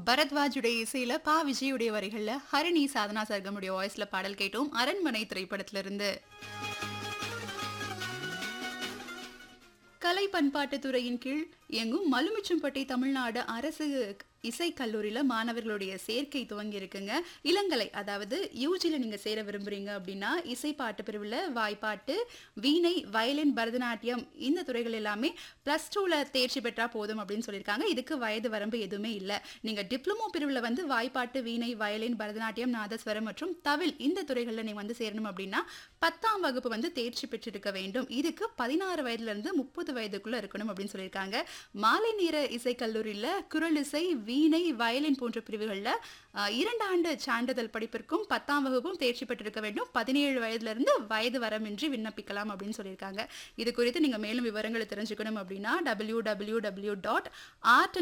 பரத்வாஜுடைய இசையில பா விஜயுடைய வரிகள்ல ஹரிணி சாதனா சர்கமுடைய வாய்ஸ்ல பாடல் கேட்டோம் அரண்மனை திரைப்படத்துல இருந்து கலை பண்பாட்டுத் துறையின் கீழ் இயங்கும் மலுமிச்சம்பட்டி தமிழ்நாடு அரசு இசைக் கல்லூரியில மாணவர்களுடைய சேர்க்கை துவங்கி இருக்குங்க இளங்கலை அதாவது யூஜியில் நீங்க சேர விரும்புறீங்க அப்படின்னா இசை பாட்டு பிரிவில் வாய்ப்பாட்டு வீணை வயலின் பரதநாட்டியம் இந்த துறைகள் எல்லாமே ப்ளஸ் டூவில் தேர்ச்சி பெற்றா போதும் அப்படின்னு சொல்லியிருக்காங்க இதுக்கு வயது வரம்பு எதுவுமே இல்லை நீங்க டிப்ளமோ பிரிவில் வந்து வாய்ப்பாட்டு வீணை வயலின் பரதநாட்டியம் நாதஸ்வரம் மற்றும் தவில் இந்த துறைகளில் நீங்க வந்து சேரணும் அப்படின்னா பத்தாம் வகுப்பு வந்து தேர்ச்சி பெற்றிருக்க வேண்டும் இதுக்கு பதினாறு வயதுல இருந்து முப்பது வயதுக்குள்ள இருக்கணும் அப்படின்னு சொல்லியிருக்காங்க மாலை நேர இசை கல்லூரியில குரல் இசை வீணை வயலின் போன்ற பிரிவுகளில் இரண்டு ஆண்டு சான்றிதழ் படிப்பிற்கும் பத்தாம் வகுப்பும் தேர்ச்சி பெற்றிருக்க வேண்டும் பதினேழு வயதுல இருந்து வயது வரமின்றி விண்ணப்பிக்கலாம் அப்படின்னு சொல்லியிருக்காங்க இது குறித்து நீங்க மேலும் விவரங்களை தெரிஞ்சுக்கணும் அப்படின்னா W W W dot art